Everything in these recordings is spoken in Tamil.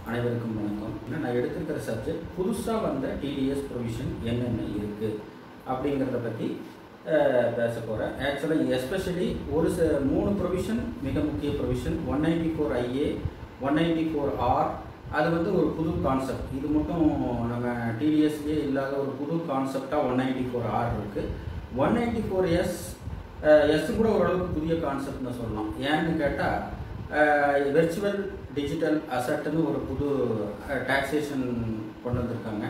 அனைவருக்கும் வணக்கம் நான் எடுத்துக்கிற சப்ஜெக்ட் புதுசாக வந்த டிடிஎஸ் ப்ரொவிஷன் என்னென்ன இருக்குது அப்படிங்கிறத பற்றி பேச போகிறேன் ஆக்சுவலாக எஸ்பெஷலி ஒரு ச மூணு ப்ரொவிஷன் மிக முக்கிய provision one ninety four I A ninety four four R வந்து ஒரு புது கான்செப்ட் இது மட்டும் நம்ம டிடிஎஸ்லேயே இல்லாத ஒரு புது கான்செப்டாக ஒன் நைன்டி ஃபோர் ஆர் இருக்குது one ninety four S S கூட ஓரளவுக்கு புதிய கான்செப்ட்னு சொல்லலாம் ஏன்னு கேட்டால் வெர்ச்சுவல் டிஜிட்டல் அசட்டுன்னு ஒரு புது டாக்ஸேஷன் கொண்டு வந்திருக்காங்க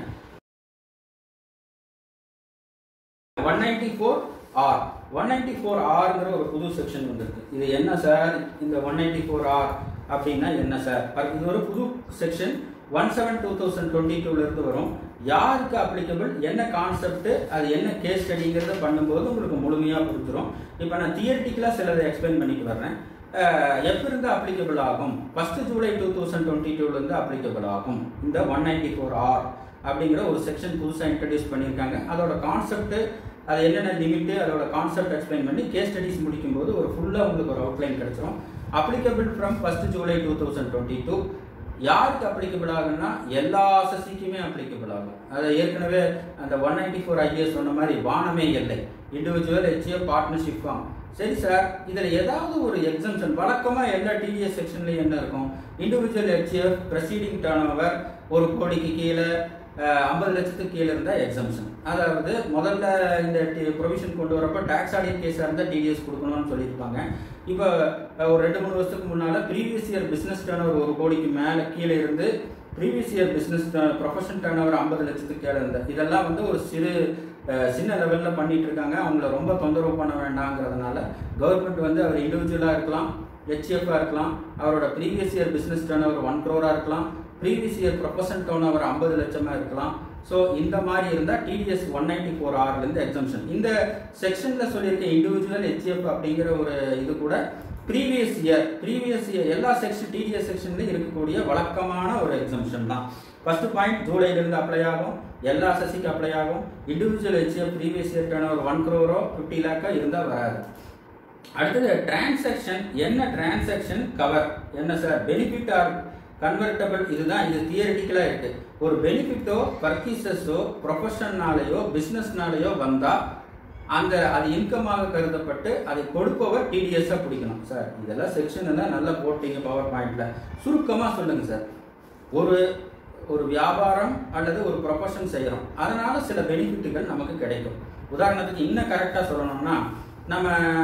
one ninety four R one ninety four ஆர்ங்கிற ஒரு புது செக்ஷன் வந்திருக்கு இது என்ன சார் இந்த ஒன் நைன்டி ஃபோர் ஆர் அப்படின்னா என்ன சார் இது ஒரு புது section one seven two thousand twenty டூலேருந்து வரும் யாருக்கு அப்ளிகபிள் என்ன கான்செப்ட் அது என்ன கேஸ் ஸ்டடிங்கிறத பண்ணும்போது உங்களுக்கு முழுமையாக புரிஞ்சிடும் இப்போ நான் தியரிட்டிக்கலாக சிலதை எக்ஸ்பிளைன் பண்ணிட்டு வர்றேன் எப்பிருந்து அப்ளிகபிள் ஆகும் first July two thousand twenty டூலேருந்து அப்ளிகபிள் ஆகும் இந்த ஒன் நைன்டி ஃபோர் ஆர் அப்படிங்கிற ஒரு செக்ஷன் புதுசாக இன்ட்ரடியூஸ் பண்ணியிருக்காங்க அதோட கான்செப்ட் அது என்னென்ன லிமிட்டு அதோட கான்செப்ட் எக்ஸ்பிளைன் பண்ணி கேஸ் ஸ்டடிஸ் முடிக்கும்போது ஒரு ஃபுல்லாக உங்களுக்கு ஒரு அவுட்லைன் கிடைச்சிரும் applicable from first July two thousand twenty two யாருக்கு அப்ளிகபிள் ஆகும்னா எல்லா அசசிக்குமே அப்ளிகபிள் ஆகும் அதை ஏற்கனவே அந்த ஒன் நைன்டி ஃபோர் ஐஏஎஸ் சொன்ன மாதிரி வானமே இல்லை இண்டிவிஜுவல் ஹெச்ஏ பார்ட்னர்ஷிப் ஃபார்ம் சரி சார் இதில் ஏதாவது ஒரு எக்ஸம்ஷன் வழக்கமாக எல்லா டிடிஎஸ் செக்ஷன்லையும் என்ன இருக்கும் individual H A F proceeding turnover ஒரு கோடிக்கு கீழே ஐம்பது லட்சத்துக்கு கீழே இருந்தால் எக்ஸம்ஷன் அதாவது முதல்ல இந்த ப்ரொவிஷன் கொண்டு வரப்போ டாக்ஸ் ஆடிட் கேஸாக இருந்தால் டிடிஎஸ் கொடுக்கணும்னு சொல்லியிருப்பாங்க இப்போ ஒரு ரெண்டு மூணு வருஷத்துக்கு முன்னால் previous year business turnover ஒரு கோடிக்கு மேலே கீழே இருந்து previous year business profession turnover ஐம்பது லட்சத்துக்கு கீழே இருந்த இதெல்லாம் வந்து ஒரு சிறு சின்ன லெவலில் பண்ணிட்டு இருக்காங்க அவங்கள ரொம்ப தொந்தரவு பண்ண வேண்டாங்கிறதுனால கவர்மெண்ட் வந்து அவர் இண்டிவிஜுவலாக இருக்கலாம் ஹெச்எஃப்ஆ இருக்கலாம் அவரோட previous year business turnover one க்ரோராக இருக்கலாம் previous year profession turnover ஐம்பது லட்சமாக இருக்கலாம் ஸோ இந்த மாதிரி இருந்தால் டிடிஎஸ் ஒன் நைன்டி ஃபோர் ஆர்லேருந்து எக்ஸம்ஷன் இந்த செக்ஷனில் சொல்லியிருக்க இண்டிவிஜுவல் ஹெச்எஃப் அப்படிங்கிற ஒரு இது கூட ப்ரீவியஸ் இயர் ப்ரீவியஸ் இயர் எல்லா செக்ஷன் டிடிஎஸ் செக்ஷன்லையும் இருக்கக்கூடிய வழக்கமான ஒரு எக்ஸம்ஷன் தான் ஃபர்ஸ்ட் பாயிண்ட் ஜூலைலேருந்து அப்ளை ஆகும் எல்லா அசசிக்கு அப்ளை ஆகும் individual H F previous year turn ஒரு ஒன் க்ரோரோ ஃபிஃப்டி லேக்கோ இருந்தால் வராது அடுத்தது டிரான்சாக்ஷன் என்ன டிரான்சாக்ஷன் கவர் என்ன சார் பெனிஃபிட் ஆர் கன்வெர்டபிள் இதுதான் இது தியரிட்டிக்கலாக இருக்கு ஒரு பெனிஃபிட்டோ பர்ச்சேசஸோ ப்ரொஃபஷன்னாலேயோ பிஸ்னஸ்னாலேயோ வந்தால் அந்த அது இன்கமாக கருதப்பட்டு அதை கொடுப்பவர் டிடிஎஸ்ஸாக பிடிக்கணும் சார் இதெல்லாம் செக்ஷன் எல்லாம் நல்லா போட்டீங்க பவர் பாயிண்ட்ல சுருக்கமாக சொல்லுங்க சார் ஒரு ஒரு வியாபாரம் அல்லது ஒரு ப்ரொஃபஷன் செய்கிறோம் அதனால சில பெனிஃபிட்டுகள் நமக்கு கிடைக்கும் உதாரணத்துக்கு இன்னும் கரெக்டாக சொல்லணும்னா நம்ம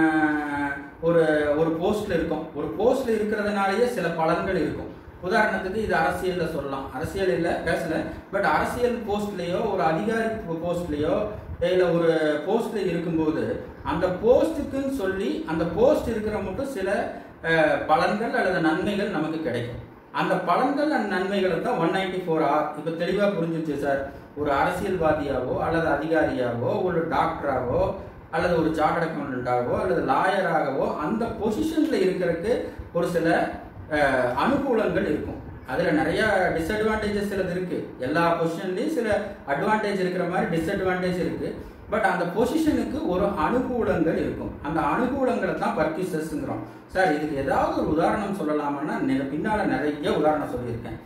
ஒரு ஒரு போஸ்ட்ல இருக்கோம் ஒரு போஸ்ட்ல இருக்கிறதுனாலயே சில பலன்கள் இருக்கும் உதாரணத்துக்கு இது அரசியலில் சொல்லலாம் அரசியல் இல்லை பேசல பட் அரசியல் போஸ்ட்லேயோ ஒரு அதிகாரி போஸ்ட்லேயோ இல்லை ஒரு போஸ்ட்ல இருக்கும்போது அந்த போஸ்ட்டுக்குன்னு சொல்லி அந்த போஸ்ட் இருக்கிற மட்டும் சில பலன்கள் அல்லது நன்மைகள் நமக்கு கிடைக்கும் அந்த பலன்கள் அண்ட் நன்மைகளை தான் ஒன் நைன்டி ஃபோர் ஆர் இப்போ தெளிவாக புரிஞ்சிச்சு சார் ஒரு அரசியல்வாதியாவோ அல்லது அதிகாரியாவோ ஒரு டாக்டராகவோ அல்லது ஒரு சார்ட் அக்கௌண்டன்டாகவோ அல்லது லாயராகவோ அந்த பொசிஷனில் இருக்கிறதுக்கு ஒரு சில அனுகூலங்கள் இருக்கும் அதில் நிறைய டிஸ்அட்வான்டேஜஸ் சிலது இருக்கு எல்லா பொசிஷன்லையும் சில அட்வான்டேஜ் இருக்கிற மாதிரி டிஸ்அட்வான்டேஜ் இருக்கு பட் அந்த பொசிஷனுக்கு ஒரு அனுகூலங்கள் இருக்கும் அந்த அனுகூலங்களை தான் பர்ச்சேசஸ்ங்கிறோம் சார் இதுக்கு ஏதாவது ஒரு உதாரணம் சொல்லலாமான்னா பின்னால் நிறைய உதாரணம் சொல்லியிருக்கேன்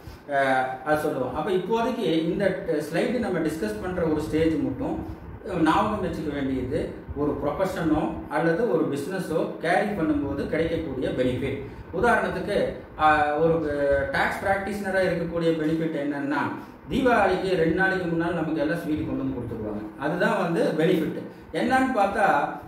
அது சொல்லுவோம் அப்போ இப்போதைக்கு இந்த ஸ்லைடு நம்ம டிஸ்கஸ் பண்ணுற ஒரு ஸ்டேஜ் மட்டும் ஞாபகம் வச்சுக்க வேண்டியது ஒரு ப்ரொஃபஷனோ அல்லது ஒரு பிஸ்னஸோ கேரி பண்ணும்போது கிடைக்கக்கூடிய பெனிஃபிட் உதாரணத்துக்கு ஒரு டாக்ஸ் ப்ராக்டிஸ்னராக இருக்கக்கூடிய பெனிஃபிட் என்னன்னா தீபாவளிக்கு ரெண்டு நாளைக்கு முன்னால் நமக்கு எல்லாம் ஸ்வீட் கொண்டு வந்து கொடுத்துருவாங்க அதுதான் வந்து பெனிஃபிட் என்னன்னு பார்த்தா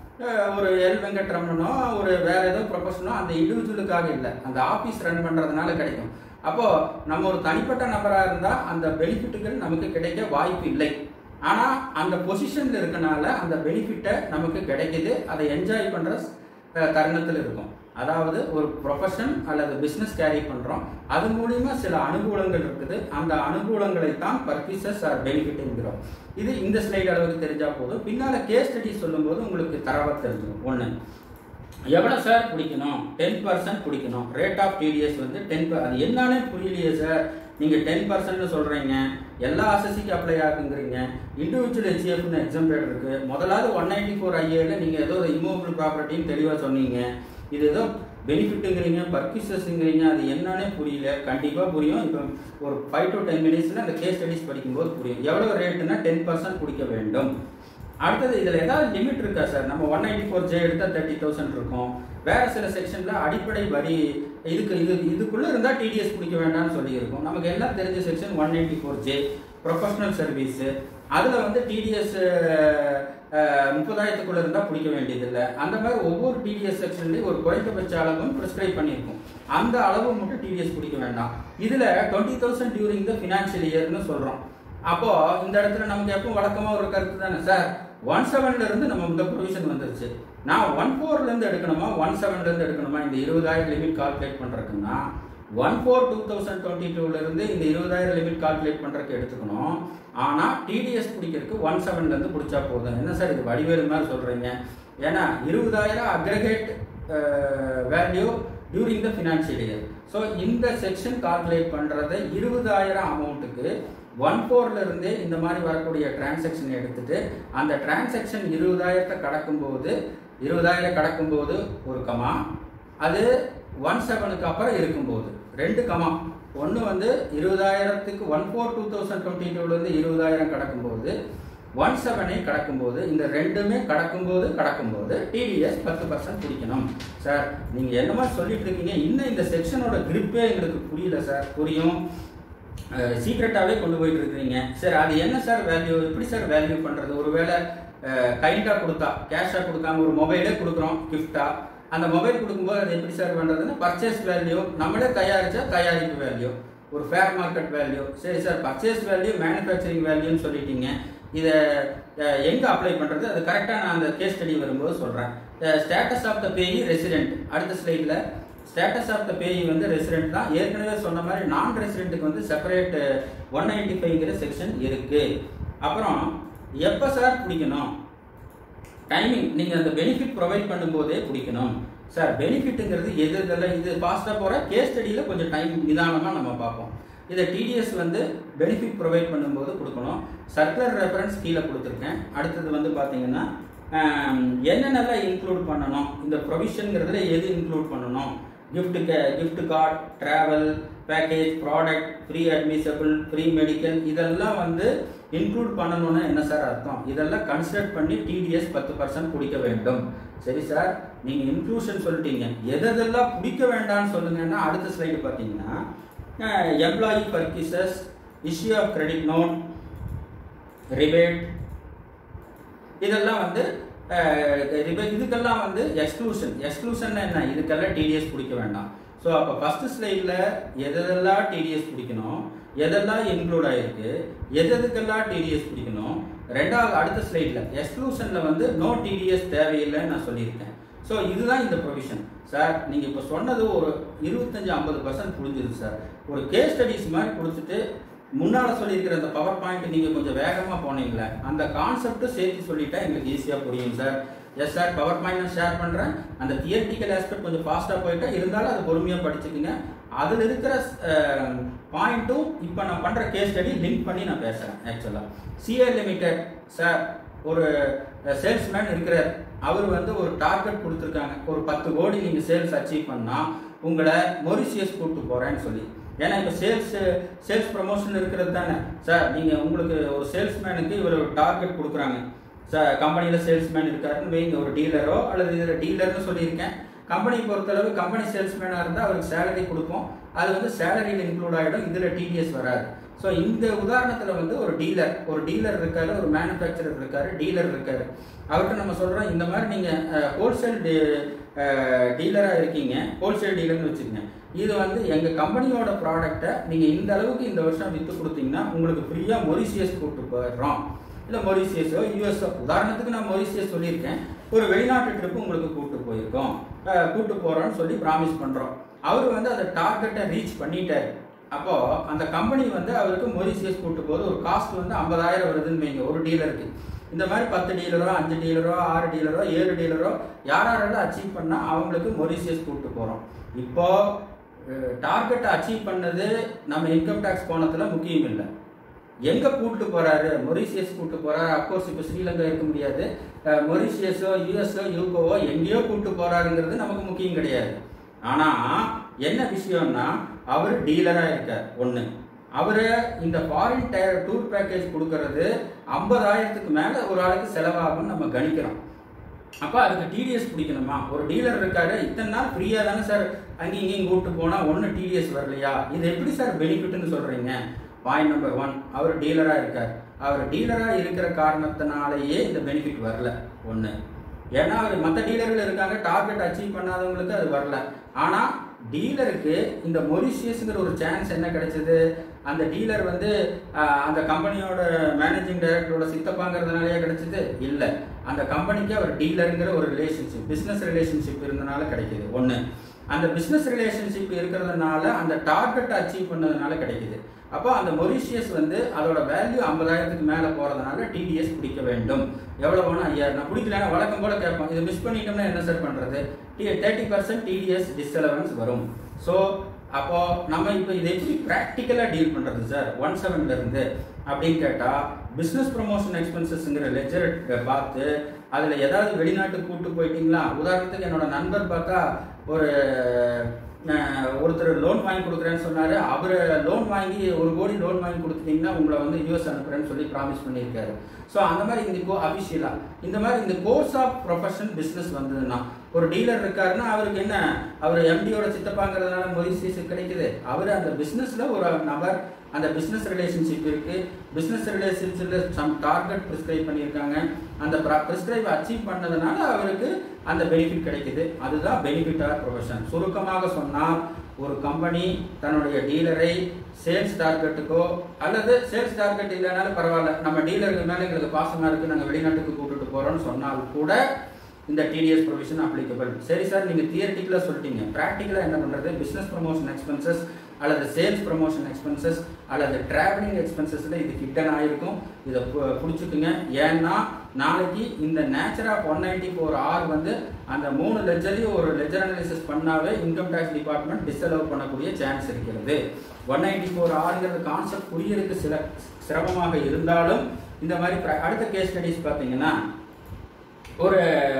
ஒரு எல் வெங்கட்ரமணனோ ஒரு வேற ஏதோ ப்ரொஃபஷனோ அந்த இண்டிவிஜுவலுக்காக இல்லை அந்த ஆஃபீஸ் ரன் பண்ணுறதுனால கிடைக்கும் அப்போ நம்ம ஒரு தனிப்பட்ட நபராக இருந்தால் அந்த பெனிஃபிட்டுகள் நமக்கு கிடைக்க வாய்ப்பு இல்லை ஆனால் அந்த பொசிஷனில் இருக்கனால அந்த பெனிஃபிட்டை நமக்கு கிடைக்குது அதை என்ஜாய் பண்ணுற தருணத்தில் இருக்கும் அதாவது ஒரு ப்ரொஃபஷன் அல்லது பிஸ்னஸ் கேரி பண்ணுறோம் அது மூலியமா சில அனுகூலங்கள் இருக்குது அந்த அனுகூலங்களை தான் பர்பீசஸ் ஆர் பெனிஃபிட் என்கிறோம் இது இந்த ஸ்லைட் அளவுக்கு தெரிஞ்சால் போதும் பின்னால் கேஸ் ஸ்டடி சொல்லும்போது உங்களுக்கு தரவாக தெரிஞ்சிடும் ஒன்று எவ்வளோ சார் பிடிக்கணும் டென் பர்சன்ட் பிடிக்கணும் ரேட் ஆஃப் டிடிஎஸ் வந்து டென் அது என்னன்னே புரியலையே சார் நீங்கள் டென் பர்சன்ட்னு சொல்கிறீங்க எல்லா அசசிக்கு அப்ளை ஆகுங்கிறீங்க இண்டிவிஜுவல் ஹெச்எஃப்னு எக்ஸாம்பிள் இருக்குது முதலாவது ஒன் நைன்டி ஃபோர் ஐஏல நீங்கள் ஏதோ இம்மூவபிள் ப்ராப்பர்ட்டின்னு தெளிவாக சொன்னீங்க இது ஏதோ பெனிஃபிட்டுங்கிறீங்க பர்கிசஸ்ங்கிறீங்க அது என்னன்னே புரியல கண்டிப்பாக புரியும் இப்போ ஒரு ஃபைவ் டு டென் மினிட்ஸில் அந்த கேஸ் ஸ்டடிஸ் படிக்கும்போது புரியும் எவ்வளோ ரேட்டுனா டென் பர்சன்ட் குடிக்க வேண்டும் அடுத்தது இதில் ஏதாவது லிமிட் இருக்கா சார் நம்ம ஒன் நைன்டி ஃபோர் ஜே எடுத்தால் தேர்ட்டி தௌசண்ட் இருக்கும் வேற சில செக்ஷனில் அடிப்படை வரி இதுக்கு இது இதுக்குள்ளே இருந்தால் டிடிஎஸ் பிடிக்க வேண்டாம்னு சொல்லியிருக்கோம் நமக்கு எல்லாம் தெரிஞ்ச section one ninety four J professional service அதில் வந்து டிடிஎஸ் முப்பதாயிரத்துக்குள்ள இருந்தால் பிடிக்க வேண்டியதில்லை அந்த மாதிரி ஒவ்வொரு டிடிஎஸ் செக்ஷன்லேயும் ஒரு குறைந்தபட்ச அளவும் ப்ரிஸ்கிரைப் பண்ணியிருக்கும் அந்த அளவு மட்டும் டிடிஎஸ் பிடிக்க வேண்டாம் இதில் twenty thousand during the financial இயர்னு சொல்கிறோம் அப்போ இந்த இடத்துல நமக்கு எப்பவும் வழக்கமாக ஒரு கருத்து தானே சார் ஒன் செவன்ல இருந்து நம்ம இந்த ப்ரொவிஷன் வந்துருச்சு நான் ஒன் ஃபோர்ல இருந்து எடுக்கணுமா ஒன் செவன்ல இருந்து எடுக்கணுமா இந்த இருபதாயிரம் லிமிட் கால்குலேட் பண்றதுக்குன்னா one four two thousand twenty டூல இருந்து இந்த இருபதாயிரம் லிமிட் கால்குலேட் பண்றதுக்கு எடுத்துக்கணும் ஆனா டிடிஎஸ் பிடிக்கிறதுக்கு ஒன் செவன்ல இருந்து பிடிச்சா போதும் என்ன சார் இது வடிவேலு மாதிரி சொல்றீங்க ஏன்னா இருபதாயிரம் aggregate value during the financial year so இந்த செக்ஷன் கால்குலேட் பண்ணுறதை இருபதாயிரம் அமௌண்ட்டுக்கு ஒன் ஃபோர்ல இருந்தே இந்த மாதிரி வரக்கூடிய டிரான்சாக்ஷன் எடுத்துட்டு அந்த டிரான்சாக்ஷன் இருபதாயிரத்தை கடக்கும்போது இருபதாயிரம் கடக்கும்போது ஒரு கமா அது ஒன் செவனுக்கு அப்புறம் இருக்கும்போது ரெண்டு கமா ஒன்று வந்து இருபதாயிரத்துக்கு one four two thousand twenty டூலேருந்து இருபதாயிரம் கடக்கும்போது ஒன் செவனை கடக்கும்போது இந்த ரெண்டுமே கடக்கும்போது கடக்கும்போது டிடிஎஸ் பத்து பர்சன்ட் பிடிக்கணும் சார் நீங்கள் என்னமா சொல்லிட்டு இருக்கீங்க இன்னும் இந்த செக்ஷனோட கிரிப்பே எங்களுக்கு புரியல சார் புரியும் சீக்ரெட்டாகவே கொண்டு போயிட்டு இருக்கிறீங்க சரி அது என்ன சார் வேல்யூ எப்படி சார் வேல்யூ பண்ணுறது ஒருவேளை கைண்டாக கொடுத்தா கேஷாக கொடுக்காம ஒரு மொபைலே கொடுக்குறோம் கிஃப்டாக அந்த மொபைல் கொடுக்கும்போது அது எப்படி சார் பண்ணுறதுன்னா பர்ச்சேஸ் வேல்யூ நம்மளே தயாரிச்சா தயாரிப்பு வேல்யூ ஒரு ஃபேர் மார்க்கெட் வேல்யூ சரி சார் பர்ச்சேஸ் வேல்யூ மேனுஃபேக்சரிங் வேல்யூன்னு சொல்லிட்டீங்க இதை எங்கே அப்ளை பண்ணுறது அது கரெக்டாக நான் அந்த கேஸ் ஸ்டடி வரும்போது சொல்கிறேன் status of the payee resident அடுத்த ஸ்லைடில் ஸ்டேட்டஸ் ஆஃப் த பேயி வந்து ரெசிடென்ட் தான் ஏற்கனவே சொன்ன மாதிரி நான் ரெசிடென்ட்டுக்கு வந்து செப்பரேட் ஒன் நைன்டி ஃபைவ்ங்கிற செக்ஷன் இருக்கு அப்புறம் எப்போ சார் பிடிக்கணும் டைமிங் நீங்கள் அந்த பெனிஃபிட் ப்ரொவைட் பண்ணும்போதே பிடிக்கணும் சார் பெனிஃபிட்டுங்கிறது எது இதெல்லாம் இது ஃபாஸ்ட்டாக போகிற கேஸ் ஸ்டடியில் கொஞ்சம் டைம் நிதானமாக நம்ம பார்ப்போம் இதை டிடிஎஸ் வந்து பெனிஃபிட் ப்ரொவைட் பண்ணும்போது கொடுக்கணும் சர்க்குலர் ரெஃபரன்ஸ் கீழே கொடுத்துருக்கேன் அடுத்தது வந்து பார்த்தீங்கன்னா என்னென்னலாம் இன்க்ளூட் பண்ணணும் இந்த ப்ரொவிஷனுங்கிறதுல எது இன்க்ளூட் பண்ணணும் gift gift card travel package product free admissible free medical இதெல்லாம் வந்து இன்க்ளூட் பண்ணணும்னு என்ன சார் அர்த்தம் இதெல்லாம் கன்சிடர் பண்ணி டிடிஎஸ் பத்து பர்சன்ட் பிடிக்க வேண்டும் சரி சார் நீங்கள் இன்க்ளூஷன் சொல்லிட்டீங்க எதெல்லாம் பிடிக்க வேண்டாம்னு சொல்லுங்கன்னா அடுத்த ஸ்லைடு பார்த்தீங்கன்னா employee perquisites issue of credit note rebate இதெல்லாம் வந்து இதுக்கெல்லாம் வந்து எக்ஸ்க்ளூஷன் எக்ஸ்க்ளூஷன் என்ன இதுக்கெல்லாம் டிடிஎஸ் பிடிக்க வேண்டாம் ஸோ அப்போ ஃபர்ஸ்ட் ஸ்லைடில் எதெல்லாம் டிடிஎஸ் பிடிக்கணும் எதெல்லாம் இன்க்ளூட் ஆயிருக்கு எதுக்கெல்லாம் டிடிஎஸ் பிடிக்கணும் ரெண்டாவது அடுத்த ஸ்லைடில் எக்ஸ்க்ளூஷனில் வந்து நோ டிடிஎஸ் தேவையில்லைன்னு நான் சொல்லியிருக்கேன் ஸோ இதுதான் இந்த ப்ரொவிஷன் சார் நீங்கள் இப்போ சொன்னது ஒரு இருபத்தஞ்சி ஐம்பது பர்சன்ட் புரிஞ்சுது சார் ஒரு கேஸ் ஸ்டடிஸ் மாதிரி கொடுத்துட்டு முன்னால் சொல்லியிருக்கிற அந்த பவர் பாயிண்ட் நீங்கள் கொஞ்சம் வேகமாக போனீங்களே அந்த கான்செப்டும் சேர்த்து சொல்லிட்டா எங்களுக்கு ஈஸியாக புரியும் sir yes sir power point நான் ஷேர் பண்ணுறேன் அந்த தியரிட்டிக்கல் ஆஸ்பெக்ட் கொஞ்சம் ஃபாஸ்ட்டாக போயிட்டா இருந்தாலும் அது பொறுமையாக படிச்சுக்குங்க அதில் இருக்கிற பாயிண்ட்டும் இப்போ நான் பண்ணுற கேஸ் ஸ்டடி லிங்க் பண்ணி நான் பேசுகிறேன் ஆக்சுவலாக சிஏ லிமிடெட் சார் ஒரு சேல்ஸ்மேன் இருக்கிறார் அவர் வந்து ஒரு டார்கெட் கொடுத்துருக்காங்க ஒரு பத்து கோடி நீங்கள் சேல்ஸ் அச்சீவ் பண்ணால் உங்களை மொரிசியஸ் கூப்பிட்டு போகிறேன்னு சொல்லி ஏன்னா இப்போ சேல்ஸ் சேல்ஸ் ப்ரமோஷன் இருக்கிறது தானே சார் நீங்கள் உங்களுக்கு ஒரு சேல்ஸ்மேனுக்கு இவர் ஒரு டார்கெட் கொடுக்குறாங்க சார் கம்பெனியில் சேல்ஸ்மேன் இருக்காருன்னு வைங்க ஒரு டீலரோ அல்லது இதில் டீலர்னு சொல்லியிருக்கேன் கம்பெனி பொறுத்தளவு கம்பெனி சேல்ஸ்மேனாக இருந்தால் அவருக்கு சேலரி கொடுப்போம் அது வந்து சேலரியில் இன்க்ளூட் ஆகிடும் இதில் டிடிஎஸ் வராது ஸோ இந்த உதாரணத்தில் வந்து ஒரு டீலர் ஒரு டீலர் இருக்காரு ஒரு மேனுஃபேக்சரர் இருக்காரு டீலர் இருக்காரு அவர்கிட்ட நம்ம சொல்கிறோம் இந்த மாதிரி நீங்கள் ஹோல்சேல் டீலராக இருக்கீங்க ஹோல்சேல் டீலர்னு வச்சுக்கோங்க இது வந்து எங்கள் கம்பெனியோட ப்ராடக்டை நீங்கள் இந்த அளவுக்கு இந்த வருஷம் விற்று கொடுத்தீங்கன்னா உங்களுக்கு ஃப்ரீயாக மொரிசியஸ் கூப்பிட்டு போயிடுறோம் இல்லை மொரிசியஸோ யூஎஸ்ஓ உதாரணத்துக்கு நான் மொரிசியஸ் சொல்லியிருக்கேன் ஒரு வெளிநாட்டு ட்ரிப்பு உங்களுக்கு கூப்பிட்டு போயிருக்கோம் கூப்பிட்டு போகிறோன்னு சொல்லி ப்ராமிஸ் பண்ணுறோம் அவர் வந்து அந்த டார்கெட்டை ரீச் பண்ணிட்டார் அப்போ அந்த கம்பெனி வந்து அவருக்கு மொரிசியஸ் கூட்டு போது ஒரு காஸ்ட் வந்து ஐம்பதாயிரம் வருதுன்னு வைங்க ஒரு டீலருக்கு இந்த மாதிரி பத்து டீலரோ அஞ்சு டீலரோ ஆறு டீலரோ ஏழு டீலரோ யார் யாரெல்லாம் அச்சீவ் பண்ணால் அவங்களுக்கு மொரிசியஸ் கூப்பிட்டு போகிறோம் இப்போ டார்கெட்டை அச்சீவ் பண்ணது நம்ம இன்கம் டேக்ஸ் கோணத்தில் முக்கியம் இல்லை எங்கே கூப்பிட்டு போகிறாரு மொரிசியஸ் கூப்பிட்டு போகிறாரு அப்கோர்ஸ் இப்போ ஸ்ரீலங்கா இருக்க முடியாது மொரிசியஸோ யூஎஸ்ஓ யூகோவோ எங்கேயோ கூப்பிட்டு போகிறாருங்கிறது நமக்கு முக்கியம் கிடையாது ஆனால் என்ன விஷயம்னா அவர் டீலராக இருக்கார் ஒன்று அவர் இந்த ஃபாரின் டயர் டூர் பேக்கேஜ் கொடுக்கறது ஐம்பதாயிரத்துக்கு மேலே ஒரு ஆளுக்கு செலவாகும்னு நம்ம கணிக்கிறோம் அப்போ அதுக்கு டிடிஎஸ் பிடிக்கணுமா ஒரு டீலர் இருக்காரு இத்தனை நாள் ஃப்ரீயாக தானே சார் அங்கேயும் இங்கேயும் கூப்பிட்டு போனால் ஒன்றும் டிடிஎஸ் வரலையா இது எப்படி சார் பெனிஃபிட்னு சொல்கிறீங்க பாயிண்ட் நம்பர் ஒன் அவர் டீலராக இருக்கார் அவர் டீலராக இருக்கிற காரணத்தினாலேயே இந்த பெனிஃபிட் வரல ஒன்று ஏன்னா அவர் மற்ற டீலர்கள் இருக்காங்க டார்கெட் அச்சீவ் பண்ணாதவங்களுக்கு அது வரல ஆனால் டீலருக்கு இந்த மொரிஷியஸுங்கிற ஒரு சான்ஸ் என்ன கிடைச்சது அந்த டீலர் வந்து ஆஹ், அந்த கம்பெனியோட மேனேஜிங் டைரக்டரோட சித்தப்பாங்கிறதுனாலயே கிடைச்சது இல்லை அந்த கம்பெனிக்கு அவர் டீலருங்கிற ஒரு ரிலேஷன்ஷிப் பிஸ்னஸ் ரிலேஷன்ஷிப் இருந்தனால கிடைக்குது ஒன்று அந்த பிஸ்னஸ் ரிலேஷன்ஷிப் இருக்கிறதுனால அந்த டார்கெட் அச்சீவ் பண்ணதுனால கிடைக்குது அப்போ அந்த மொரிஷியஸ் வந்து அதோட வேல்யூ ஐம்பதாயிரத்துக்கு மேலே போகிறதுனால டிடிஎஸ் பிடிக்க வேண்டும் எவ்வளோ வேணும் ஐயாயிரம் நான் பிடிக்கலன்னா வழக்கம் போல கேட்போம் இதை மிஸ் பண்ணிட்டோம்னா என்ன சார் பண்ணுறது T thirty percent TDS disallowance வரும் ஸோ அப்போ நம்ம இப்போ இதை எப்படி ப்ராக்டிக்கலாக டீல் பண்ணுறது சார் ஒன் செவன்ல இருந்து அப்படின்னு கேட்டால் பிஸ்னஸ் ப்ரொமோஷன் எக்ஸ்பென்சஸ்ங்கிற லெஜர் பார்த்து அதில் ஏதாவது வெளிநாட்டுக்கு கூப்பிட்டு போயிட்டீங்களா உதாரணத்துக்கு என்னோட நண்பர் பார்த்தா ஒரு அஹ், ஒருத்தர் லோன் வாங்கி கொடுக்குறேன்னு சொன்னாரு அவர் லோன் வாங்கி ஒரு கோடி லோன் வாங்கி கொடுத்துட்டீங்கன்னா உங்களை வந்து யூஎஸ் அனுப்புறேன்னு சொல்லி ப்ராமிஸ் பண்ணியிருக்காரு ஸோ அந்த மாதிரி இந்த கோ அஃபிஷியலாக இந்த மாதிரி இந்த கோர்ஸ் ஆஃப் ப்ரொஃபஷன் பிஸ்னஸ் வந்ததுன்னா ஒரு டீலர் இருக்காருன்னா அவருக்கு என்ன அவர் எம்டியோட சித்தப்பாங்கிறதுனால மொரிசியஸ் கிடைக்குது அவர் அந்த பிஸ்னஸில் ஒரு நபர் அந்த பிஸ்னஸ் ரிலேஷன்ஷிப் இருக்கு பிஸ்னஸ் ரிலேஷன்ஷிப்பில் சம் டார்கெட் ப்ரிஸ்கிரைப் பண்ணியிருக்காங்க அந்த ப்ரிஸ்கிரைப் அச்சீவ் பண்ணதுனால அவருக்கு அந்த பெனிஃபிட் கிடைக்குது அதுதான் பெனிஃபிட் ஆஃப் ப்ரொஃபஷன் சுருக்கமாக சொன்னால் ஒரு கம்பெனி தன்னுடைய டீலரை சேல்ஸ் டார்கெட்டுக்கோ அல்லது சேல்ஸ் டார்கெட் இல்லைனாலும் பரவாயில்ல நம்ம டீலருக்கு மேலே எங்களுக்கு பாசமாக இருக்குது நாங்கள் வெளிநாட்டுக்கு கூட்டிட்டு போகிறோம்னு சொன்னால் கூட இந்த டிடிஎஸ் ப்ரொவிஷன் அப்ளிகபிள் சரி சார் நீங்கள் தியரட்டிக்கலாக சொல்லிட்டீங்க ப்ராக்டிக்கலாக என்ன பண்ணுறது பிஸ்னஸ் ப்ரமோஷன் எக்ஸ்பென்சஸ் அல்லது சேல்ஸ் ப்ரமோஷன் எக்ஸ்பென்சஸ் அல்லது டிராவலிங் எக்ஸ்பென்சஸில் இது ஹிட்டன் ஆகிருக்கும் இதை பு- புடிச்சுக்குங்க ஏன்னா நாளைக்கு இந்த nature of one ninety four R வந்து அந்த மூணு லெஜரையும் ஒரு லெஜர் அனாலிசிஸ் பண்ணாவே இன்கம் டேக்ஸ் டிபார்ட்மெண்ட் டிஸ்அலவ் பண்ணக்கூடிய சான்ஸ் இருக்கிறது ஒன் நைன்டி ஃபோர் ஆறுங்கிறது கான்செப்ட் புரியறதுக்கு சில சிரமமாக இருந்தாலும் இந்த மாதிரி pra- அடுத்த கேஸ் ஸ்டடிஸ் பார்த்தீங்கன்னா ஒரு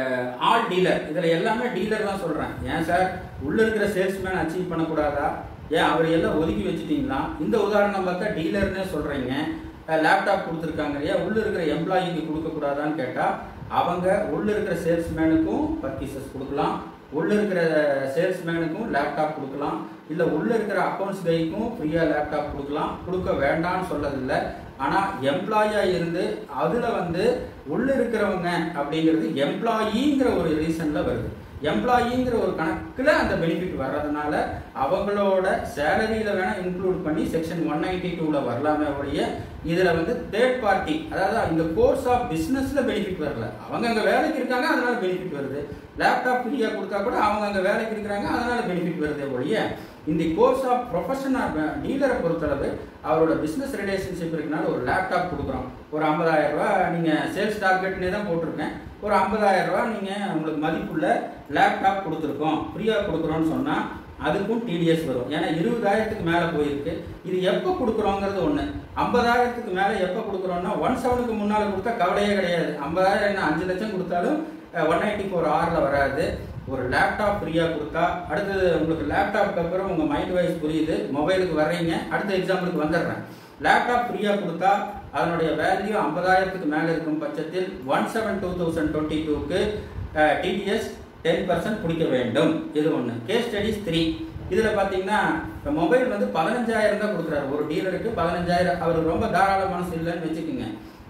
ஆல் டீலர் இதில் எல்லாமே டீலர் தான் சொல்கிறேன் ஏன் சார் உள்ளே இருக்கிற சேல்ஸ்மேன் அச்சீவ் பண்ணக்கூடாதா ஏன் அவர் எல்லாம் ஒதுக்கி வச்சுட்டீங்களா இந்த உதாரணம் பார்த்தா டீலர்னே சொல்கிறீங்க லேப்டாப் கொடுத்துருக்காங்க இல்லையா உள்ளே இருக்கிற எம்ப்ளாயிக்கு கொடுக்கக்கூடாதான்னு கேட்டால் அவங்க உள்ளே இருக்கிற சேல்ஸ்மேனுக்கும் பர்ச்சேசஸ் கொடுக்கலாம் உள்ளே இருக்கிற சேல்ஸ்மேனுக்கும் லேப்டாப் கொடுக்கலாம் இல்லை உள்ளே இருக்கிற அக்கௌண்ட்ஸ் கைக்கும் ஃப்ரீயாக லேப்டாப் கொடுக்கலாம் கொடுக்க வேண்டாம்னு சொல்லதில்லை ஆனால் எம்ப்ளாயாக இருந்து அதில் வந்து உள்ளே இருக்கிறவங்க அப்படிங்கிறது எம்ப்ளாயிங்கிற ஒரு ரீசனில் வருது எம்ப்ளாயிங்கிற ஒரு கணக்கில் அந்த பெனிஃபிட் வர்றதுனால அவங்களோட சேலரியில் வேணால் இன்க்ளூட் பண்ணி செக்ஷன் ஒன் நைன்டி டூவில் வரலாமே ஒழிய இதில் வந்து தேர்ட் பார்ட்டி அதாவது இந்த கோர்ஸ் ஆஃப் பிஸ்னஸில் பெனிஃபிட் வரல அவங்க அங்கே வேலைக்கு இருக்காங்க அதனால பெனிஃபிட் வருது லேப்டாப் ஃப்ரீயாக கொடுத்தா கூட அவங்க அங்கே வேலைக்கு இருக்கிறாங்க அதனால பெனிஃபிட் வருதே ஒழிய இந்த கோர்ஸ் ஆஃப் ப்ரொஃபஷன் டீலரை பொறுத்தளவு அவரோட பிஸ்னஸ் ரிலேஷன்ஷிப் இருக்கனால ஒரு லேப்டாப் கொடுக்குறோம் ஒரு 50000 ரூபாய் நீங்கள் சேல்ஸ் டார்கெட்னே தான் போட்டிருக்கேன் ஒரு 50000 ரூபாய் நீங்கள் உங்களுக்கு மதிப்புள்ள லேப்டாப் கொடுத்துருக்கோம் ஃப்ரீயாக கொடுக்குறோன்னு சொன்னால் அதுக்கும் டிடிஎஸ் வரும் ஏன்னா இருபதாயிரத்துக்கு மேலே போயிருக்கு இது எப்போ கொடுக்குறோங்கிறது ஒன்று ஐம்பதாயிரத்துக்கு மேலே எப்போ கொடுக்குறோம்னா ஒன் செவனுக்கு முன்னால் கொடுத்தா கவலையே கிடையாது ஐம்பதாயிரம் என்ன அஞ்சு லட்சம் கொடுத்தாலும் ஒன் நைன்டி ஃபோர் ஆறில் வராது ஒரு லேப்டாப் ஃப்ரீயாக கொடுத்தா அடுத்தது உங்களுக்கு லேப்டாப்க்கு அப்புறம் உங்கள் மைண்ட் வைஸ் புரியுது மொபைலுக்கு வர்றீங்க அடுத்த எக்ஸாம்பிளுக்கு வந்துடுறேன் லேப்டாப் ஃப்ரீயாக கொடுத்தா அதனுடைய வேல்யூ ஐம்பதாயிரத்துக்கு மேலே இருக்கும் பட்சத்தில் one seven two thousand twenty டூக்கு டிடிஎஸ் டென் பர்சன்ட் பிடிக்க வேண்டும் இது ஒன்று கேஸ் ஸ்டடிஸ் த்ரீ இதில் பார்த்தீங்கன்னா இப்போ மொபைல் வந்து பதினஞ்சாயிரம் தான் கொடுக்குறாரு ஒரு டீலருக்கு பதினஞ்சாயிரம் அவர் ரொம்ப தாராள மனசு இல்லைன்னு வச்சுக்கோங்க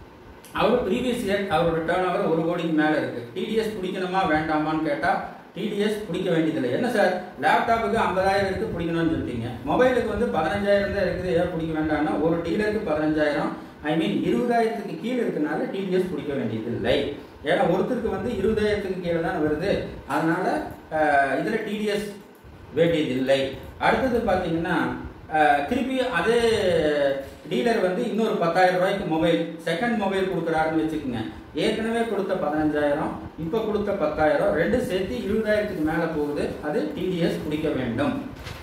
அவர் ப்ரீவியஸ் இயர் அவரோட டேர்ன் ஓவர் ஒரு கோடிக்கு மேலே இருக்கு டிடிஎஸ் பிடிக்கணுமா வேண்டாமான்னு கேட்டால் டிடிஎஸ் பிடிக்க வேண்டியதில்லை என்ன சார் லேப்டாப்புக்கு ஐம்பதாயிரம் இருக்கு பிடிக்கணும்னு சொல்லிட்டீங்க மொபைலுக்கு வந்து பதினஞ்சாயிரம் தான் இருக்குது ஏன் பிடிக்க வேண்டாம்னா ஒரு டீலருக்கு பதினஞ்சாயிரம் ஐ மீன் இருபதாயிரத்துக்கு கீழே இருக்கனால டிடிஎஸ் பிடிக்க வேண்டியதில்லை ஏன்னா ஒருத்தருக்கு வந்து இருபதாயிரத்துக்கு கீழே தான் வருது அதனால அஹ், இதுல டிடிஎஸ் வேண்டியதில்லை அடுத்தது பார்த்தீங்கன்னா அஹ், திருப்பி அதே டீலர் வந்து இன்னொரு பத்தாயிரம் ரூபாய்க்கு மொபைல் செகண்ட் மொபைல் கொடுக்குறாருன்னு வச்சுக்கோங்க ஏற்கனவே கொடுத்த பதினஞ்சாயிரம் இப்போ கொடுத்த பத்தாயிரம் ரெண்டு சேர்த்து இருபதாயிரத்துக்கு மேலே போகுது அது டிடிஎஸ் பிடிக்க வேண்டும்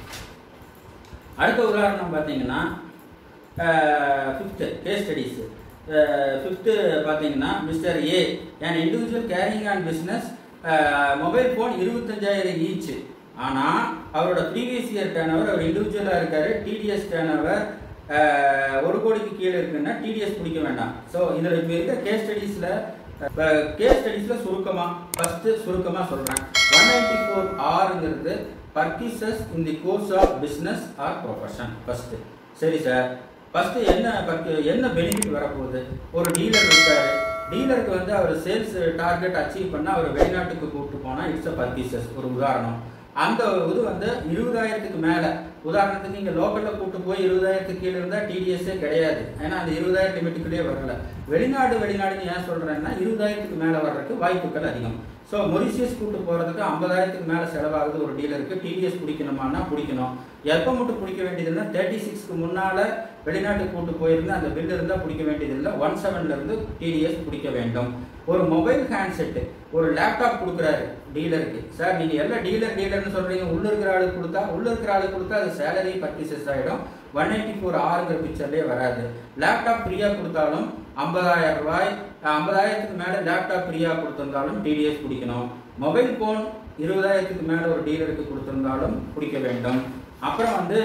அடுத்த உதாரணம் பார்த்தீங்கன்னா ஃபிஃப்த்து கேஸ் ஸ்டடிஸ் ஃபிஃப்த்து பார்த்தீங்கன்னா mister A and individual carrying on business mobile phone இருபத்தஞ்சாயிரம் ஈச் ஆனால் அவரோட ப்ரீவியஸ் இயர் டேர்ன் ஓவர் அவர் இண்டிவிஜுவலாக இருக்காரு டிடிஎஸ் டேர்ன் ஓவர் ஒரு கோடிக்கு கீழே இருக்குன்னா டிடிஎஸ் பிடிக்க வேண்டாம் ஸோ இதில் இப்போ இருக்க கேஸ் ஸ்டடீஸில் கேஸ் ஸ்டடீஸில் சுருக்கமாக ஃபஸ்ட்டு சுருக்கமாக சொல்கிறேன் ஒன் நைன்டி ஃபோர் ஆறுங்கிறது purchases in the course of business or profession first சரி சார் ஃபஸ்ட்டு என்ன பர்க்கு- என்ன பெனிஃபிட் வரப்போகுது ஒரு டீலர் இருக்காரு டீலருக்கு வந்து அவர் சேல்ஸ் டார்கெட் அச்சீவ் பண்ணால் அவர் வெளிநாட்டுக்கு கூப்பிட்டு போனால் இட்ஸ் அ பர்கிசஸ் ஒரு உதாரணம் அந்த இது வந்து இருபதாயிரத்துக்கு மேலே உதாரணத்துக்கு இங்கே லோக்கலில் கூட்டு போய் இருபதாயிரத்துக்கு கீழே இருந்தால் டிடிஎஸ்ஸே கிடையாது ஏன்னா அந்த இருபதாயிரம் லிமிட்டுக்குள்ளேயே வரல வெளிநாடு வெளிநாடுன்னு ஏன் சொல்கிறேன்னா இருபதாயிரத்துக்கு மேலே வர்றதுக்கு வாய்ப்புகள் அதிகம் ஸோ மொரிசியஸ் கூட்டு போகிறதுக்கு ஐம்பதாயிரத்துக்கு மேலே செலவாகுது ஒரு டீலருக்கு டிடிஎஸ் பிடிக்கணுமானா பிடிக்கணும் எப்போ மட்டும் பிடிக்க வேண்டியதுன்னா தேர்ட்டி சிக்ஸ்க்கு முன்னால் வெளிநாட்டுக்கு கூட்டு போயிருந்தா அந்த பில் இருந்தால் பிடிக்க வேண்டியதில்லை ஒன் செவன்லேருந்து டிடிஎஸ் பிடிக்க வேண்டும் ஒரு மொபைல் ஹேண்ட்செட்டு ஒரு லேப்டாப் கொடுக்குறாரு டீலருக்கு சார் நீங்கள் எல்லாம் டீலர் டீலர்னு சொல்கிறீங்க உள்ள இருக்கிற ஆளுக்கு கொடுத்தா உள்ள இருக்கிற ஆளுக்கு கொடுத்தா அது சேலரி பர்ச்சேசஸ் ஆகிடும் ஒன் எயிட்டி ஃபோர் ஆறுங்கிற பிக்சர்லேயே வராது லேப்டாப் ஃப்ரீயாக கொடுத்தாலும் ஐம்பதாயிரம் ரூபாய் ஐம்பதாயிரத்துக்கு மேலே லேப்டாப் ஃப்ரீயாக கொடுத்திருந்தாலும் டிடிஎஸ் பிடிக்கணும் மொபைல் ஃபோன் இருபதாயிரத்துக்கு மேலே ஒரு டீலருக்கு கொடுத்திருந்தாலும் பிடிக்க வேண்டும் அப்புறம் வந்து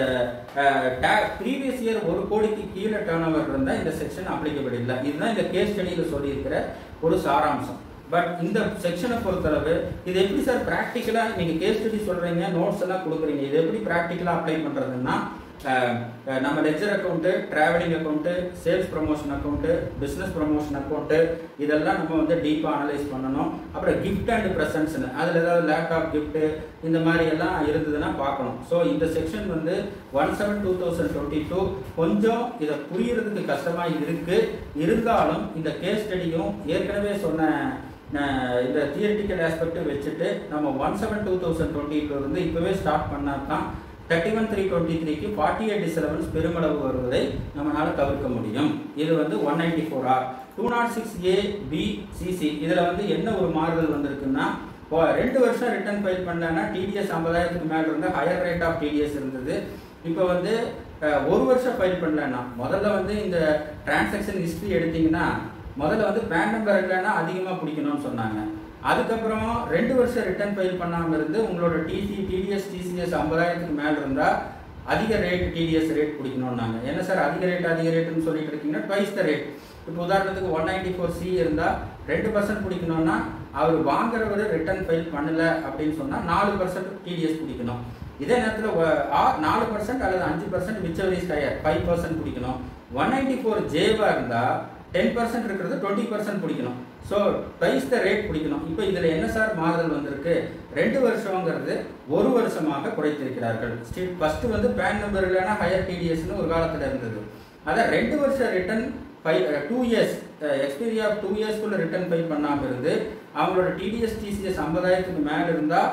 ப்ரீவியஸ் இயர் ஒரு கோடிக்கு கீழே டேர்ன் ஓவர் இருந்தால் இந்த செக்ஷன் அப்ளிகபிள் இல்லை இதுதான் இந்த கேஸ் ஸ்டடியில் சொல்லியிருக்கிற ஒரு சாராம்சம் பட் இந்த செக்ஷனை பொறுத்தளவு இது எப்படி சார் ப்ராக்டிக்கலாக நீங்கள் கேஸ் ஸ்டடி சொல்கிறீங்க நோட்ஸ் எல்லாம் கொடுக்குறீங்க இது எப்படி ப்ராக்டிக்கலாக அப்ளை பண்ணுறதுன்னா அஹ், அஹ், நம்ம ledger account travelling account sales promotion account business promotion account இதெல்லாம் நம்ம வந்து டீப்பாக அனலைஸ் பண்ணணும் அப்புறம் கிஃப்ட் அண்ட் ப்ரெசன்ட்ஸ்னு அதில் ஏதாவது லேப்டாப் கிஃப்ட்டு இந்த மாதிரி எல்லாம் இருந்ததுன்னா பார்க்கணும் ஸோ இந்த செக்ஷன் வந்து one seven two thousand twenty two கொஞ்சம் இதை புரியறதுக்கு கஷ்டமாக இருக்குது இருந்தாலும் இந்த கேஸ் ஸ்டடியும் ஏற்கனவே சொன்ன அஹ், இந்த தியரிட்டிக்கல் ஆஸ்பெக்ட் வச்சுட்டு நம்ம one seven two thousand twenty இருந்து இப்போவே ஸ்டார்ட் பண்ணால் தான் தேர்ட்டி ஒன் த்ரீ டுவெண்ட்டி த்ரீக்கு ஃபார்ட்டி எயிட் டிசலவன்ஸ் பெருமளவு வருவதை நம்மளால் தவிர்க்க முடியும் இது வந்து one ninety four R two not six A B CC இதில் வந்து என்ன ஒரு மாறுதல் வந்திருக்குன்னா இப்போ ரெண்டு வருஷம் ரிட்டர்ன் ஃபைல் பண்ணலன்னா டிடிஎஸ் ஐம்பதாயிரத்துக்கு மேலே இருந்த ஹையர் ரேட் ஆஃப் டிடிஎஸ் இருந்தது இப்போ வந்து அஹ், ஒரு வருஷம் ஃபைல் பண்ணலன்னா முதல்ல வந்து இந்த டிரான்சாக்ஷன் ஹிஸ்ட்ரி எடுத்தீங்கன்னா முதல்ல வந்து பேன் நம்பர் இல்லைன்னா அதிகமாக பிடிக்கணும்னு சொன்னாங்க அதுக்கப்புறம் ரெண்டு வருஷம் ரிட்டர்ன் ஃபைல் பண்ணாமல் இருந்து உங்களோட டிசி டிடிஎஸ் டிசிஎஸ் ஐம்பதாயிரத்துக்கு மேலே இருந்தால் அதிக ரேட் டிடிஎஸ் ரேட் பிடிக்கணும்னாங்க என்ன சார் அதிக ரேட் அதிக ரேட்டுன்னு சொல்லிட்டு இருக்கீங்கன்னா ட்வைஸ் த ரேட் இப்போ உதாரணத்துக்கு ஒன் நைன்டி ஃபோர் சி இருந்தால் ரெண்டு பர்சன்ட் பிடிக்கணும்னா அவர் வாங்குறவர் ரிட்டர்ன் ஃபைல் பண்ணல அப்படின்னு சொன்னால் நாலு பர்சன்ட் டிடிஎஸ் பிடிக்கணும் இதே நேரத்தில் நாலு பர்சன்ட் அல்லது அஞ்சு percent whichever is higher five percent பிடிக்கணும் ஒன் நைன்டி ஃபோர் ஜேவாக இருந்தால் டென் பர்சன்ட் இருக்கிறது டுவெண்ட்டி பர்சன்ட் பிடிக்கணும் ஸோ ப்ரைஸ் த ரேட் பிடிக்கணும் இப்போ இதில் என்ன சார் மாறுதல் வந்திருக்கு ரெண்டு வருஷங்கிறது ஒரு வருஷமாக குறைத்திருக்கிறார்கள் ஸ்டேட் ஃபர்ஸ்ட் வந்து பேன் நம்பர் இல்லைன்னா ஹையர் டிடிஎஸ்னு ஒரு காலத்தில் இருந்தது அதான் ரெண்டு வருஷம் return five two years expiry of two இயர்ஸ்க்குள்ள ரிட்டர்ன் ஃபைல் பண்ணாமல் இருந்து அவங்களோட டிடிஎஸ் டிசிஎஸ் ஐம்பதாயிரத்துக்கு மேலே இருந்தால்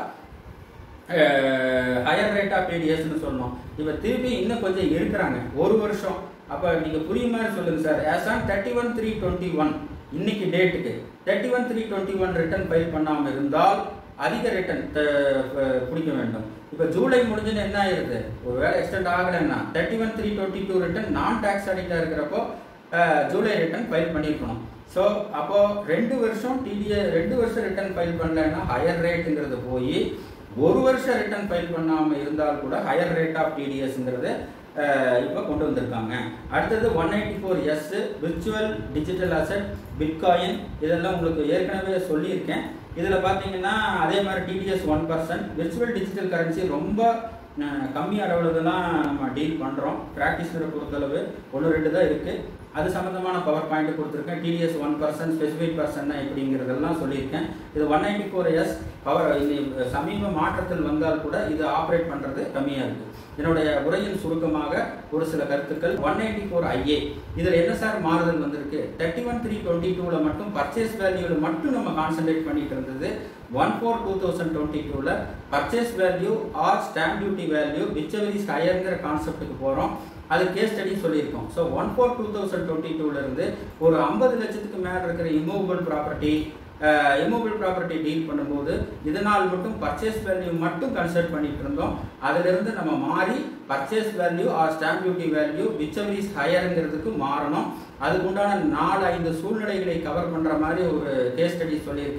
ஹையர் ரேட் ஆஃப் டிடிஎஸ்னு சொன்னோம் இப்போ திருப்பி இன்னும் கொஞ்சம் இருக்கிறாங்க ஒரு வருஷம் அப்போ நீங்கள் புரியுற மாதிரி சொல்லுங்கள் sir as on thirty one three twenty one இன்னைக்கு டேட்டுக்கு thirty one three twenty one return file பண்ணாமல் இருந்தால் அதிக ரிட்டர்ன் பிடிக்க வேண்டும் இப்போ ஜூலை முடிஞ்சுன்னு என்ன ஆயிருது ஒரு வேலை எக்ஸ்டெண்ட் ஆகலைன்னா thirty one three twenty two return நான் டேக்ஸ் ஆடிட்டாக இருக்கிறப்போ அஹ், ஜூலை ரிட்டர்ன் ஃபைல் பண்ணியிருக்கணும் ஸோ அப்போ ரெண்டு வருஷம் டிடிஏ ரெண்டு வருஷம் ரிட்டர்ன் ஃபைல் பண்ணலைன்னா ஹையர் ரேட்டுங்கிறது போய் ஒரு வருஷம் ரிட்டர்ன் ஃபைல் பண்ணாமல் இருந்தால் கூட ஹையர் ரேட் ஆஃப் டிடிஎஸ்ங்கிறது இப்போ கொண்டு வந்திருக்காங்க அடுத்தது one ninety four S virtual digital asset bitcoin இதெல்லாம் உங்களுக்கு ஏற்கனவே சொல்லியிருக்கேன் இதில் பார்த்தீங்கன்னா அதே மாதிரி TDS one percent virtual digital currency ரொம்ப அஹ், கம்மி அளவில் தான் நம்ம டீல் பண்ணுறோம் ப்ராக்டிஸரை பொறுத்தளவு ஒன்று ரெண்டு தான் இருக்குது அது சம்மந்தமான பவர் பாயிண்ட் கொடுத்துருக்கேன் TDS one percent specific person இப்படிங்கிறதெல்லாம் சொல்லியிருக்கேன் இது one ninety four S power இந்த சமீப மாற்றத்தில் வந்தால் கூட இது ஆப்ரேட் பண்ணுறது கம்மியாக இருக்குது என்னுடைய உரையின் சுருக்கமாக ஒரு சில கருத்துக்கள் ஒன் நைன்டி ஃபோர் ஐஏ இதில் என்ன சார் மாறுதல் வந்திருக்கு தேர்ட்டி ஒன் த்ரீ டுவெண்ட்டி டூவில் மட்டும் பர்ச்சேஸ் வேல்யூவில் மட்டும் நம்ம கான்சென்ட்ரேட் பண்ணிட்டு இருந்தது one four two thousand twenty டூவில் purchase value or stamp duty value whichever is ஹையர்ங்கிற கான்செப்ட்டுக்கு போகிறோம் அது கேஸ் ஸ்டடி சொல்லியிருக்கோம் so one four two thousand twenty டூலேருந்து ஒரு ஐம்பது லட்சத்துக்கு மேலே இருக்கிற immovable property immovable property deal பண்ணும்போது இதனால் மட்டும் பர்ச்சேஸ் வேல்யூ மட்டும் கன்சிடர் பண்ணிட்டு இருந்தோம் அதிலிருந்து நம்ம மாறி purchase value or stamp duty value whichever is ஹையருங்கிறதுக்கு மாறணும் அதுக்கு உண்டான நாலு ஐந்து சூழ்நிலைகளை கவர் பண்ணுற மாதிரி ஒரு கேஸ் ஸ்டடி சொல்லியிருக்கேன்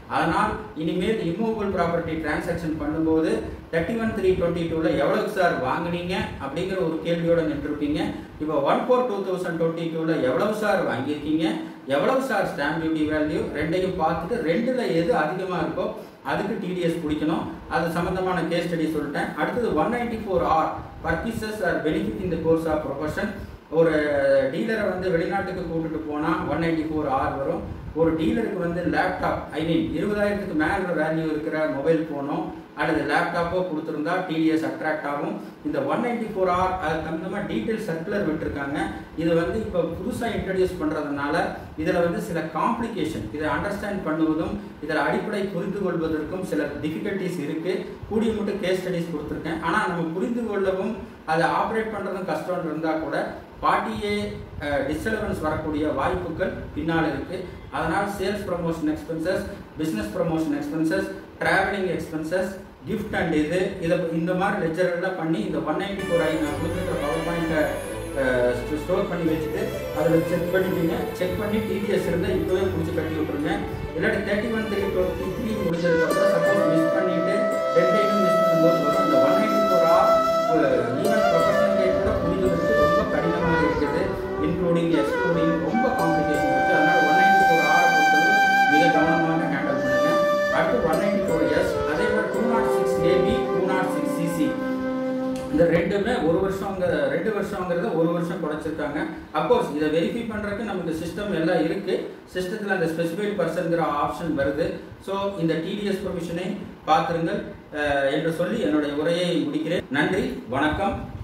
அதனால் இனிமேல் இம்மூவபிள் ப்ராப்பர்ட்டி டிரான்சாக்ஷன் பண்ணும்போது தேர்ட்டி ஒன் த்ரீ டுவெண்ட்டி டூவில் எவ்வளவு சார் வாங்குனீங்க அப்படிங்கிற ஒரு கேள்வியோட நின்றுருப்பீங்க இப்போ one four two thousand twenty டூவில் எவ்வளவு சார் வாங்கியிருக்கீங்க எவ்வளவு சார் ஸ்டாம்ப் டியூட்டி வேல்யூ ரெண்டையும் பார்த்துட்டு ரெண்டில் எது அதிகமாக இருக்கோ அதுக்கு டிடிஎஸ் பிடிக்கணும் அது சம்பந்தமான கேஸ் ஸ்டடி சொல்லிட்டேன் அடுத்தது one ninety four R perquisites or benefit in the course of profession ஒரு டீலரை வந்து வெளிநாட்டுக்கு கூட்டிட்டு போனால் ஒன் நைன்டி ஃபோர் ஆர் வரும் ஒரு டீலருக்கு வந்து லேப்டாப் ஐ மீன் இருபதாயிரத்துக்கு மேலே வேல்யூ இருக்கிற மொபைல் ஃபோனோ அல்லது லேப்டாப்போ கொடுத்துருந்தா டிடிஎஸ் அட்ராக்ட் ஆகும் இந்த ஒன் நைன்டி ஃபோர் ஆர் அதுக்கு தகுந்த டீட்டெயில் சர்க்குலர் விட்டுருக்காங்க இது வந்து இப்போ புதுசாக இன்ட்ரடியூஸ் பண்ணுறதுனால இதில் வந்து சில காம்ப்ளிகேஷன் இதை அண்டர்ஸ்டாண்ட் பண்ணுவதும் இதில் அடிப்படை புரிந்து கொள்வதற்கும் சில டிஃபிகல்ட்டிஸ் இருக்குது கூடிய மட்டும் கேஸ் ஸ்டடிஸ் கொடுத்துருக்கேன் ஆனால் நம்ம புரிந்து கொள்ளவும் அதை ஆப்ரேட் பண்ணுறதும் கஷ்டம் இருந்தால் கூட பார்ட்டியே டிஸ்டர்பன்ஸ் வரக்கூடிய வாய்ப்புகள் பின்னால் இருக்குது அதனால் sales promotion expenses business promotion expenses travelling expenses gift and இது இதை இந்த மாதிரி லெஜரெல்லாம் பண்ணி இந்த ஒன் நைன்டி ஃபோர் ஐ நான் கொடுத்துருக்க பவர் பாயிண்ட்டை ஸ்டோர் பண்ணி வச்சுட்டு அதில் செக் பண்ணிட்டீங்க செக் பண்ணி டிடிஎஸ் இருந்தால் இப்போவே பிடிச்சி கட்டி விட்ருங்க இல்லாட்டி thirty one three twenty three முடிஞ்சதுக்கப்புறம் சப்போஸ் மிஸ் பண்ணிவிட்டு டெட்லைனும் மிஸ் பண்ணும்போது வரும் இந்த one ninety four R even professional கேட் கூட புரிதலுக்கு ரொம்ப கடினமாக இருக்குது இன்க்ளூடிங் எக்ஸ்க்ளூடிங் ரொம்ப காம்ப்ளிகேஷன் இருக்குது அதனால் ஒன் நைன்டி ஃபோர் ஆரை பொறுத்தது மிக கவனமாக ஹேண்டில் பண்ணுங்க அடுத்து ஒன் நைன்டி ஃபோர் எஸ் அதே மாதிரி two not six AB two not six CC இந்த ரெண்டுமே ஒரு வருஷம் ரெண்டு வருஷங்கிறத ஒரு வருஷம் குறைச்சிருக்காங்க அப்கோர்ஸ் இதை வெரிஃபை பண்ணுறதுக்கு நமக்கு சிஸ்டம் எல்லாம் இருக்கு சிஸ்டத்தில் அந்த ஸ்பெசிஃபைட் பர்சன்கிற ஆப்ஷன் வருது ஸோ இந்த டிடிஎஸ் ப்ரொவிஷனை பார்த்துருங்கள் என்று சொல்லி என்னுடைய உரையை முடிக்கிறேன் நன்றி வணக்கம்